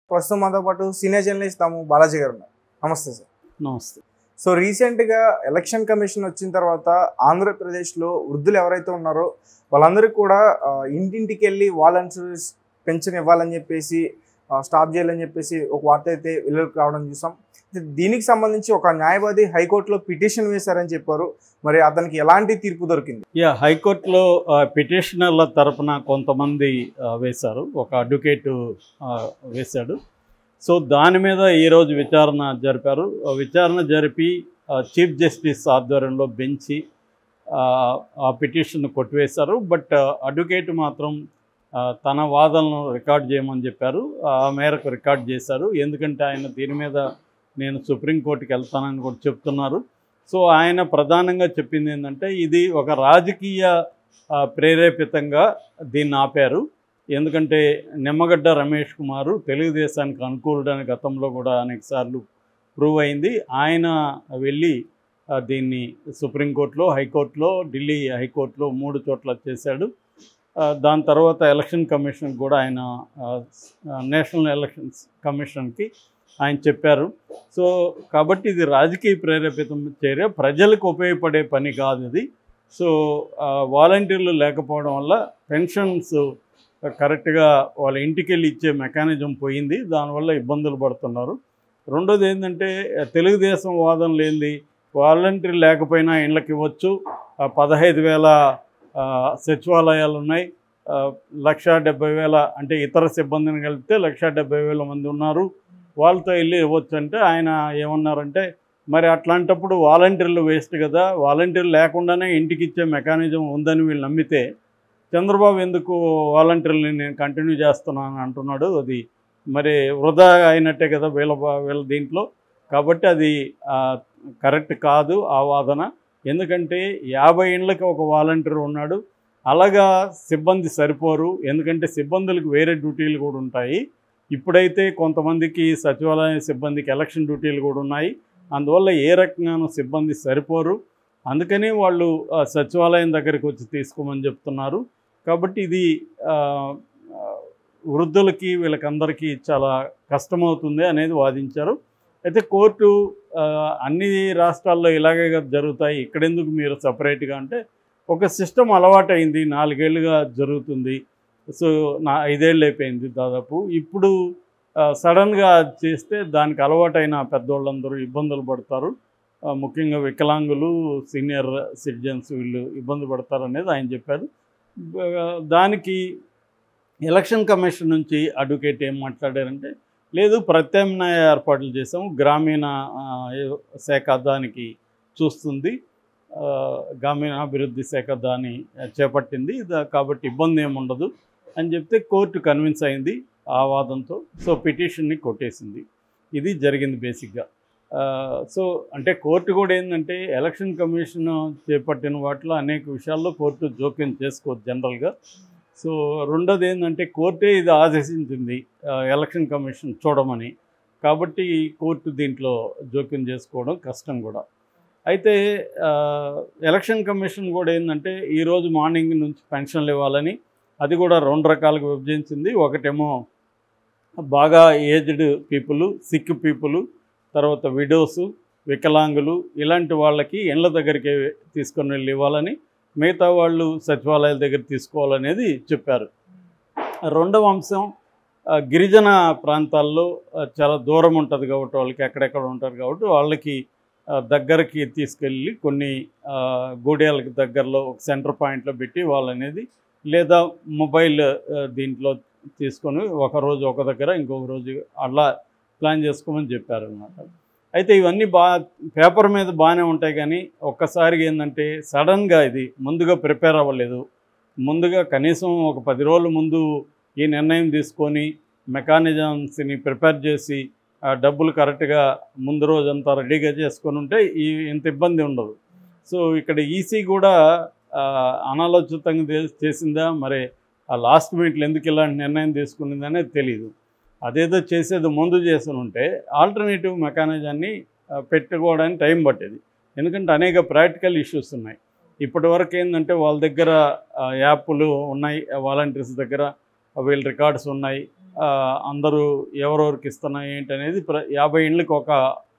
ప్రస్తుతం మనతో పాటు సీనియర్ జర్నలిస్ట్ తాము బాలాజీ గారు ఉన్నారు నమస్తే సార్ నమస్తే సో రీసెంట్గా ఎలక్షన్ కమిషన్ వచ్చిన తర్వాత ఆంధ్రప్రదేశ్లో వృద్ధులు ఎవరైతే ఉన్నారో వాళ్ళందరికీ కూడా ఆ, ఇంటింటికి వెళ్ళి వాలంటీర్స్ పెన్షన్ ఇవ్వాలని చెప్పేసి ఆ, స్టాప్ చేయాలని చెప్పేసి ఒక వార్త అయితే వెలుగులోకి రావడం చూసాం అయితే దీనికి సంబంధించి ఒక న్యాయవాది హైకోర్టులో పిటిషన్ వేశారని చెప్పారు మరి అతనికి ఎలాంటి తీర్పు దొరికింది యా హైకోర్టులో ఆ, పిటిషనర్ల తరపున కొంతమంది ఆ, వేశారు ఒక అడ్వకేటు ఆ, వేశాడు సో దాని మీద ఈరోజు విచారణ జరిపారు ఆ విచారణ జరిపి ఆ, చీఫ్ జస్టిస్ ఆధ్వర్యంలో బెంచి ఆ, ఆ పిటిషన్ కొట్టివేశారు బట్ ఆ, అడ్వకేట్ మాత్రం ఆ, తన వాదనను రికార్డ్ చేయమని చెప్పారు ఆ మేరకు రికార్డ్ చేశారు ఎందుకంటే ఆయన దీని మీద నేను సుప్రీంకోర్టుకి వెళ్తానని కూడా చెప్తున్నారు సో ఆయన ప్రధానంగా చెప్పింది ఏంటంటే ఇది ఒక రాజకీయ ఆ, ప్రేరేపితంగా దీన్ని ఆపారు ఎందుకంటే నిమ్మగడ్డ రమేష్ కుమారు తెలుగుదేశానికి అనుకూలుడని గతంలో కూడా అనేకసార్లు ప్రూవ్ అయింది ఆయన వెళ్ళి ఆ, దీన్ని సుప్రీంకోర్టులో హైకోర్టులో ఢిల్లీ హైకోర్టులో మూడు చోట్ల చేశాడు ఆ, దాని తర్వాత ఎలక్షన్ కమిషన్ కూడా ఆయన ఆ, నేషనల్ ఎలక్షన్స్ కమిషన్కి ఆయన చెప్పారు సో కాబట్టి ఇది రాజకీయ ప్రేరేపితం చర్య ప్రజలకు ఉపయోగపడే పని కాదు ఇది సో ఆ, వాలంటీర్లు లేకపోవడం వల్ల పెన్షన్స్ కరెక్ట్గా వాళ్ళ ఇంటికి వెళ్ళి ఇచ్చే మెకానిజం పోయింది దానివల్ల ఇబ్బందులు పడుతున్నారు రెండోది ఏంటంటే తెలుగుదేశం వాదన లేనిది వాలంటీర్ లేకపోయినా ఇళ్ళకి ఇవ్వచ్చు ఆ, పదహైదు వేల ఆ, సచివాలయాలు ఉన్నాయి ఆ, లక్ష డెబ్బై వేల అంటే ఇతర సిబ్బందిని కలిపితే లక్ష డెబ్బై వేల మంది ఉన్నారు వాళ్ళతో వెళ్ళి ఇవ్వచ్చు అంటే ఆయన ఏమన్నారంటే మరి అట్లాంటప్పుడు వాలంటీర్లు వేస్ట్ కదా వాలంటీర్లు లేకుండానే ఇంటికి ఇచ్చే మెకానిజం ఉందని వీళ్ళు నమ్మితే చంద్రబాబు ఎందుకు వాలంటీర్ని నేను కంటిన్యూ చేస్తున్నాను అంటున్నాడు అది మరి వృధా అయినట్టే కదా వీళ్ళ బా- వీళ్ళ దీంట్లో కాబట్టి అది ఆ, కరెక్ట్ కాదు ఆ వాదన ఎందుకంటే యాభై ఏళ్ళకి ఒక వాలంటీర్ ఉన్నాడు అలాగా సిబ్బంది సరిపోరు ఎందుకంటే సిబ్బందులకు వేరే డ్యూటీలు కూడా ఉంటాయి ఇప్పుడైతే కొంతమందికి సచివాలయ సిబ్బందికి ఎలక్షన్ డ్యూటీలు కూడా ఉన్నాయి అందువల్ల ఏ రకంగానూ సిబ్బంది సరిపోరు అందుకని వాళ్ళు ఆ, సచివాలయం దగ్గరికి వచ్చి తీసుకోమని చెప్తున్నారు కాబట్టి ఇది ఆ, ఆ, వృద్ధులకి వీళ్ళకందరికీ చాలా కష్టమవుతుంది అనేది వాదించారు అయితే కోర్టు ఆ, అన్ని రాష్ట్రాల్లో ఇలాగే కదా జరుగుతాయి ఇక్కడెందుకు మీరు సపరేట్గా అంటే ఒక సిస్టమ్ అలవాటైంది నాలుగేళ్లుగా జరుగుతుంది సో నా ఐదేళ్ళు అయిపోయింది దాదాపు ఇప్పుడు ఆ, సడన్గా చేస్తే దానికి అలవాటైన పెద్దోళ్ళందరూ ఇబ్బందులు పడతారు ఆ, ముఖ్యంగా వికలాంగులు సీనియర్ సిటిజన్స్ వీళ్ళు ఇబ్బంది పడతారు అనేది ఆయన చెప్పారు బ- దానికి ఎలక్షన్ కమిషన్ నుంచి అడ్వకేట్ ఏం మాట్లాడారంటే లేదు ప్రత్యామ్నాయ ఏర్పాట్లు చేసాము గ్రామీణ ఆ, ఏ- శాఖ దానికి చూస్తుంది ఆ, గ్రామీణాభివృద్ధి శాఖ దాన్ని చేపట్టింది దా- కాబట్టి ఇబ్బంది ఏమి ఉండదు అని చెప్తే కోర్టు కన్విన్స్ అయింది ఆ వాదంతో సో పిటిషన్ని కొట్టేసింది ఇది జరిగింది బేసిక్గా ఆ, సో అంటే కోర్టు కూడా ఏంటంటే ఎలక్షన్ కమిషన్ చేపట్టిన వాటిలో అనేక విషయాల్లో కోర్టు జోక్యం చేసుకోవచ్చు జనరల్గా సో రెండోది ఏంటంటే కోర్టే ఇది ఆదేశించింది ఆ, ఎలక్షన్ కమిషన్ చూడమని కాబట్టి కోర్టు దీంట్లో జోక్యం చేసుకోవడం కష్టం కూడా అయితే ఆ, ఎలక్షన్ కమిషన్ కూడా ఏంటంటే ఈరోజు మార్నింగ్ నుంచి పెన్షన్లు ఇవ్వాలని అది కూడా రెండు రకాలుగా విభజించింది ఒకటేమో బాగా ఏజ్డ్ పీపుల్ సిక్ పీపుల్ తర్వాత విడోస్ వికలాంగులు ఇలాంటి వాళ్ళకి ఇళ్ళ దగ్గరికి తీసుకొని వెళ్ళి ఇవ్వాలని మిగతా వాళ్ళు సచివాలయాల దగ్గర తీసుకోవాలనేది చెప్పారు రెండవ అంశం ఆ, గిరిజన ప్రాంతాల్లో ఆ, చాలా దూరం ఉంటుంది కాబట్టి వాళ్ళకి ఎక్కడెక్కడ ఉంటారు కాబట్టి వాళ్ళకి ఆ, దగ్గరికి తీసుకెళ్ళి కొన్ని ఆ, గూడెలకు దగ్గరలో ఒక సెంటర్ పాయింట్లో పెట్టి వాళ్ళనేది లేదా మొబైల్ ఆ, దీంట్లో తీసుకొని ఒక రోజు ఒక దగ్గర ఇంకొక రోజు అలా ప్లాన్ చేసుకోమని చెప్పారు అనమాట అయితే ఇవన్నీ బా పేపర్ మీద బాగానే ఉంటాయి కానీ ఒక్కసారిగా ఏంటంటే సడన్గా ఇది ముందుగా ప్రిపేర్ అవ్వలేదు ముందుగా కనీసం ఒక పది రోజుల ముందు ఈ నిర్ణయం తీసుకొని మెకానిజమ్స్ని ప్రిపేర్ చేసి ఆ డబ్బులు కరెక్ట్గా ముందు రోజంతా రెడీగా చేసుకొని ఉంటే ఈ ఇంత ఇబ్బంది ఉండదు సో ఇక్కడ ఈసీ కూడా ఆ, అనాలోచితంగా చే- చేసిందా మరి ఆ లాస్ట్ మినిట్లో ఎందుకు ఇలాంటి నిర్ణయం తీసుకునింది అనేది తెలియదు అదేదో చేసేది ముందు చేసి ఉంటే ఆల్టర్నేటివ్ మెకానిజాన్ని ఆ, పెట్టుకోవడానికి టైం పట్టేది ఎందుకంటే అనేక ప్రాక్టికల్ ఇష్యూస్ ఉన్నాయి ఇప్పటి వరకు ఏంటంటే వాళ్ళ దగ్గర ఆ, యాప్లు ఉన్నాయి వాలంటీర్స్ దగ్గర వీళ్ళ రికార్డ్స్ ఉన్నాయి ఆ, అందరూ ఎవరెవరికి ఇస్తున్నా ఏంటి అనేది ప్ర యాభై ఇండ్లకి ఒక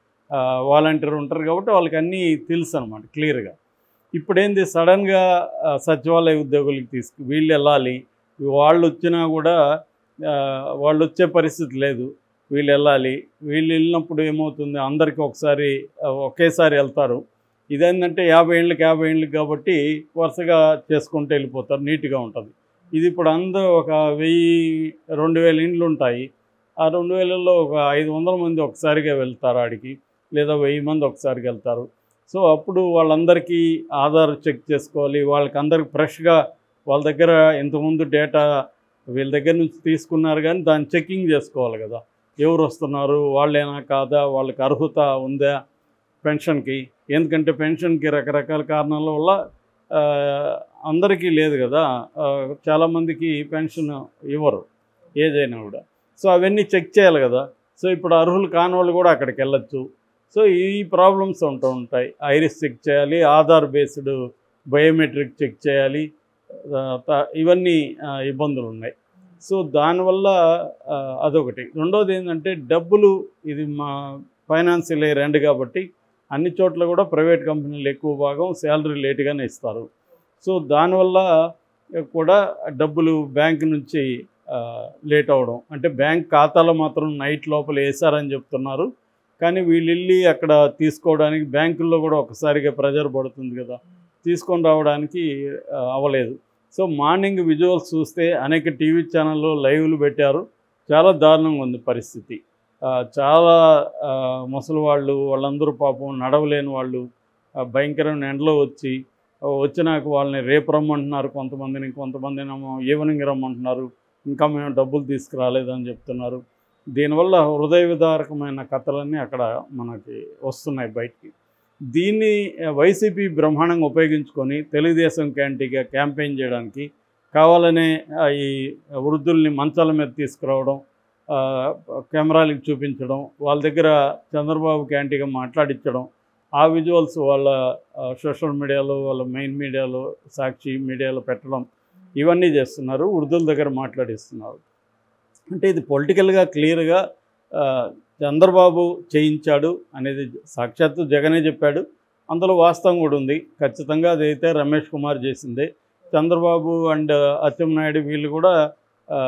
వాలంటీర్ ఉంటారు కాబట్టి వాళ్ళకి అన్నీ తెలుసు అనమాట క్లియర్గా ఇప్పుడు ఏంది సడన్గా ఆ, సచివాలయ ఉద్యోగులకి తీసుకు వీళ్ళు వెళ్ళాలి వాళ్ళు వచ్చినా కూడా ఆ, వాళ్ళు వచ్చే పరిస్థితి లేదు వీళ్ళు వెళ్ళాలి వీళ్ళు వెళ్ళినప్పుడు ఏమవుతుంది అందరికీ ఒకసారి ఆ, ఒకేసారి వెళ్తారు ఇదేంటంటే యాభై ఏళ్ళకి యాభై ఏళ్ళకి కాబట్టి వరుసగా చేసుకుంటూ వెళ్ళిపోతారు నీట్గా ఉంటుంది ఇది ఇప్పుడు అందరూ ఒక వెయ్యి రెండు వేల ఇండ్లు ఉంటాయి ఆ రెండు వేలలో ఒక ఐదు వందల మంది ఒకసారిగా వెళ్తారు ఆడికి లేదా వెయ్యి మంది ఒకసారికి వెళ్తారు సో అప్పుడు వాళ్ళందరికీ ఆధార్ చెక్ చేసుకోవాలి వాళ్ళకి అందరికి ఫ్రెష్గా వాళ్ళ దగ్గర ఇంతకుముందు డేటా వీళ్ళ దగ్గర నుంచి తీసుకున్నారు కానీ దాన్ని చెక్కింగ్ చేసుకోవాలి కదా ఎవరు వస్తున్నారు వాళ్ళేనా కాదా వాళ్ళకి అర్హత ఉందా పెన్షన్కి ఎందుకంటే పెన్షన్కి రకరకాల కారణాల వల్ల ఆ, అందరికీ లేదు కదా ఆ, చాలామందికి పెన్షన్ ఇవ్వరు ఏదైనా కూడా సో అవన్నీ చెక్ చేయాలి కదా సో ఇప్పుడు అర్హులు కాని వాళ్ళు కూడా అక్కడికి వెళ్ళొచ్చు సో ఈ ప్రాబ్లమ్స్ ఉంటూ ఉంటాయి ఐరిస్ చెక్ చేయాలి ఆధార్ బేస్డ్ బయోమెట్రిక్ చెక్ చేయాలి ఆ, త- ఇవన్నీ ఆ, ఇబ్బందులు ఉన్నాయి సో దానివల్ల ఆ, అదొకటి రెండోది ఏంటంటే డబ్బులు ఇది మా ఫైనాన్షియల్ ఇయర్ ఎండ్ కాబట్టి అన్ని చోట్ల కూడా ప్రైవేట్ కంపెనీలు ఎక్కువ భాగం శాలరీ లేట్గానే ఇస్తారు సో దానివల్ల కూడా డబ్బులు బ్యాంక్ నుంచి ఆ, లేట్ అవ్వడం అంటే బ్యాంక్ ఖాతాలో మాత్రం నైట్ లోపల వేసారని చెప్తున్నారు కానీ వీళ్ళు వెళ్ళి అక్కడ తీసుకోవడానికి బ్యాంకుల్లో కూడా ఒకసారిగా ప్రెజర్ పడుతుంది కదా తీసుకొని రావడానికి ఆ, అవ్వలేదు సో మార్నింగ్ విజువల్స్ చూస్తే అనేక టీవీ ఛానల్లో లైవ్లు పెట్టారు చాలా దారుణంగా ఉంది పరిస్థితి ఆ, చాలా ఆ, ముసలి వాళ్ళు వాళ్ళందరూ పాపం నడవలేని వాళ్ళు ఆ, భయంకరమైన ఎండలో వచ్చి ఆ, వచ్చినాక వాళ్ళని రేపు రమ్మంటున్నారు కొంతమందిని కొంతమందినేమో ఈవినింగ్ రమ్మంటున్నారు ఇంకా మేము డబ్బులు తీసుకురాలేదని చెప్తున్నారు దీనివల్ల హృదయ విదారకమైన కథలన్నీ అక్కడ మనకి వస్తున్నాయి బయటికి దీన్ని ఆ, వైసీపీ బ్రహ్మాండంగా ఉపయోగించుకొని తెలుగుదేశం క్యాంటీగా క్యాంపెయిన్ చేయడానికి కావాలనే ఆ, ఈ వృద్ధుల్ని మంచాల మీద తీసుకురావడం ఆ, కెమెరాలకు చూపించడం వాళ్ళ దగ్గర చంద్రబాబు క్యాంటీగా మాట్లాడించడం ఆ విజువల్స్ వాళ్ళ ఆ, సోషల్ మీడియాలో వాళ్ళ మెయిన్ మీడియాలో సాక్షి మీడియాలో పెట్టడం ఇవన్నీ చేస్తున్నారు వృద్ధుల దగ్గర మాట్లాడిస్తున్నారు అంటే ఇది పొలిటికల్గా క్లియర్గా ఆ, చంద్రబాబు చేయించాడు అనేది సాక్షాత్తు జగనే చెప్పాడు అందులో వాస్తవం కూడా ఉంది ఖచ్చితంగా అదైతే రమేష్ కుమార్ చేసిందే చంద్రబాబు అండ్ అచ్చెన్నాయుడు వీళ్ళు కూడా ఆ,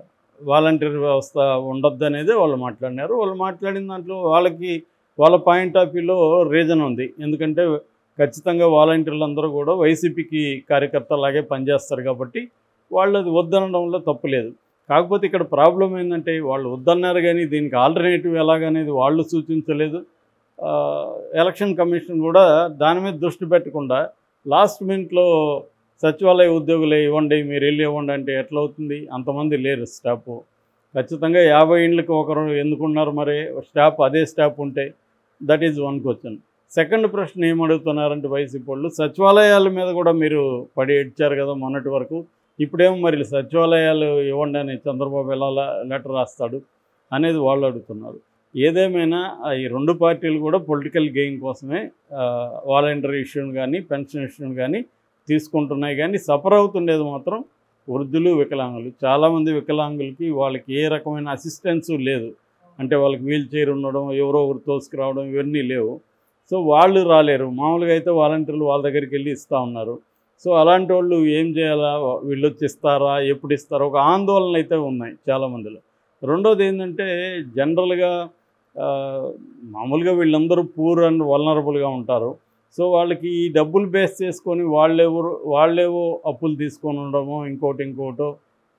వాలంటీర్ వ్యవస్థ ఉండొద్దు అనేది వాళ్ళు మాట్లాడినారు వాళ్ళు మాట్లాడిన దాంట్లో వాళ్ళకి వాళ్ళ పాయింట్ ఆఫ్ వ్యూలో రీజన్ ఉంది ఎందుకంటే ఖచ్చితంగా వాలంటీర్లు అందరూ కూడా వైసీపీకి కార్యకర్తలాగే పనిచేస్తారు కాబట్టి వాళ్ళు అది వద్దనడంలో తప్పు లేదు కాకపోతే ఇక్కడ ప్రాబ్లం ఏంటంటే వాళ్ళు వద్దన్నారు కానీ దీనికి ఆల్టర్నేటివ్ ఎలాగనేది వాళ్ళు సూచించలేదు ఆ, ఎలక్షన్ కమిషన్ కూడా దాని మీద దృష్టి పెట్టకుండా లాస్ట్ మినిట్లో సచివాలయ ఉద్యోగులే ఇవ్వండి మీరు వెళ్ళి ఇవ్వండి అంటే ఎట్లా అవుతుంది అంతమంది లేరు స్టాఫ్ ఖచ్చితంగా యాభై ఇండ్లకి ఒకరు ఎందుకున్నారు మరి స్టాఫ్ అదే స్టాఫ్ ఉంటే that is one question second ప్రశ్న ఏమడుగుతున్నారంటే వైసీపీ వాళ్ళు సచివాలయాల మీద కూడా మీరు పడి ఇచ్చారు కదా మొన్నటి వరకు ఇప్పుడేమో మరి సచివాలయాలు ఇవ్వండి అని చంద్రబాబు ఎలా లెటర్ రాస్తాడు అనేది వాళ్ళు అడుగుతున్నారు ఏదేమైనా ఆ ఈ రెండు పార్టీలు కూడా పొలిటికల్ గెయిన్ కోసమే వాలంటరీ ఇష్యూని కానీ పెన్షన్ ఇష్యూని కానీ తీసుకుంటున్నాయి కానీ సఫర్ అవుతుండేది మాత్రం వృద్ధులు వికలాంగులు చాలామంది వికలాంగులకి వాళ్ళకి ఏ రకమైన అసిస్టెన్స్ లేదు అంటే వాళ్ళకి వీల్ చైర్ ఉండడం ఎవరో ఒకరు తోసుకురావడం ఇవన్నీ లేవు సో వాళ్ళు రాలేరు మామూలుగా అయితే వాలంటీర్లు వాళ్ళ దగ్గరికి వెళ్ళి ఇస్తూ ఉన్నారు సో అలాంటి వాళ్ళు ఏం చేయాలా వీళ్ళు వచ్చి ఇస్తారా ఎప్పుడు ఇస్తారా ఒక ఆందోళన అయితే ఉన్నాయి చాలామందిలో రెండోది ఏంటంటే జనరల్గా ఆ, మామూలుగా వీళ్ళందరూ పూర్ అండ్ వలనరబుల్గా ఉంటారు సో వాళ్ళకి ఈ డబ్బులు బేస్ చేసుకొని వాళ్ళెవరు వాళ్ళేవో అప్పులు తీసుకొని ఉండడమో ఇంకోటి ఇంకోటో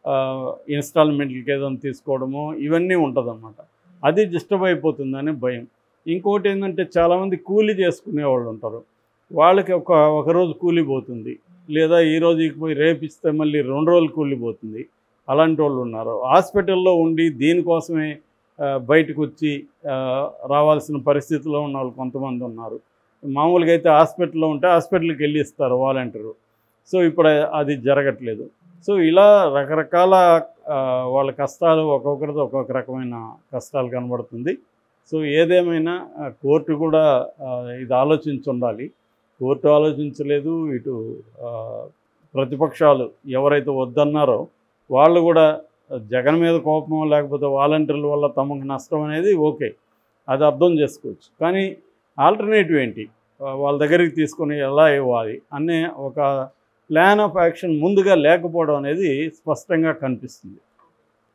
ఇన్స్టాల్మెంట్లకి ఏదైనా తీసుకోవడమో ఇవన్నీ ఉంటుందన్నమాట అది డిస్టర్బ్ అయిపోతుందని భయం ఇంకోటి ఏంటంటే చాలామంది కూలీ చేసుకునే వాళ్ళు ఉంటారు వాళ్ళకి ఒక ఒకరోజు కూలీ పోతుంది లేదా ఈ రోజుకి పోయి రేపు ఇస్తే మళ్ళీ రెండు రోజులు కూలీ పోతుంది అలాంటి వాళ్ళు ఉన్నారు హాస్పిటల్లో ఉండి దీనికోసమే ఆ, బయటకు వచ్చి ఆ, రావాల్సిన పరిస్థితిలో ఉన్న వాళ్ళు కొంతమంది ఉన్నారు మామూలుగా అయితే హాస్పిటల్లో ఉంటే హాస్పిటల్కి వెళ్ళి ఇస్తారు వాలంటీరు సో ఇప్పుడు అది జరగట్లేదు సో ఇలా రకరకాల ఆ, వాళ్ళ కష్టాలు ఒక్కొక్కరితో ఒక్కొక్క రకమైన కష్టాలు కనబడుతుంది సో ఏదేమైనా ఆ, కోర్టు కూడా ఆ, ఇది ఆలోచించి ఉండాలి కోర్టు ఆలోచించలేదు ఇటు ఆ, ప్రతిపక్షాలు ఎవరైతే వద్దన్నారో వాళ్ళు కూడా జగన్ మీద కోపమో లేకపోతే వాలంటీర్ల వల్ల తమకు నష్టం అనేది ఓకే అది అర్థం చేసుకోవచ్చు కానీ ఆల్టర్నేటివ్ ఏంటి ఆ, వాళ్ళ దగ్గరికి తీసుకొని ఎలా ఇవ్వాలి అనే ఒక ప్లాన్ ఆఫ్ యాక్షన్ ముందుగా లేకపోవడం అనేది స్పష్టంగా కనిపిస్తుంది